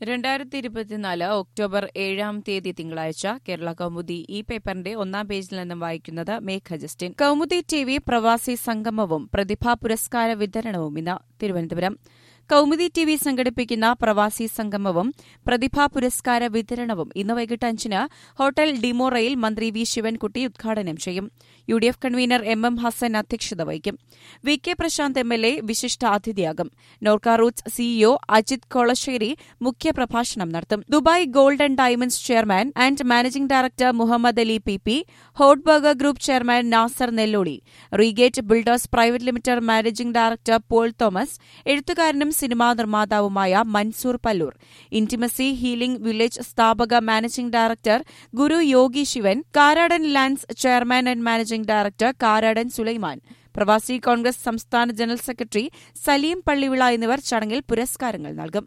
രണ്ടായിരത്തി ഇരുപത്തിനാല് ഒക്ടോബർ ഏഴാം തീയതി തിങ്കളാഴ്ച കേരള കൗമുദി ഈ പേപ്പറിന്റെ ഒന്നാം പേജിൽ നിന്നും വായിക്കുന്നത് മേഘ ജസ്റ്റിൻ കൗമുദി ടി വി പ്രവാസി സംഗമവും പ്രതിഭാ പുരസ്കാര വിതരണവും ഇന്ന് തിരുവനന്തപുരം കൗമുദി ടി വി സംഘടിപ്പിക്കുന്ന പ്രവാസി സംഗമവും പ്രതിഭാ പുരസ്കാര വിതരണവും ഇന്ന് വൈകിട്ട് അഞ്ചിന് ഹോട്ടൽ ഡിമോറയിൽ മന്ത്രി വി ശിവൻകുട്ടി ഉദ്ഘാടനം ചെയ്യും U D F convener M M Hassan അധ്യക്ഷത വഹിക്കും V K Prasanth M L A വിശിഷ്ട അതിഥിയാകും നോർക്ക റൂട്ട്സ് സിഇഒ അജിത് കൊളശ്ശേരി മുഖ്യപ്രഭാഷണം നടത്തും Dubai gold and diamonds chairman and managing director Muhammad Ali P P Hotburger group chairman Nasar Nellolli Reegate builders private limited managing director Paul Thomas എഴുത്തുകാരനും cinema നിർമ്മാതാവുമായ Mansoor Palloor intimacy healing village സ്ഥാപക managing director Guru Yogi Sivan Karadan lands chairman and managing director Karadan Sulaiman Pravasi Congress സംസ്ഥാന general secretary Saleem പള്ളിവിള എന്നിവർ ചടങ്ങിൽ പുരസ്കാരങ്ങൾ നൽകും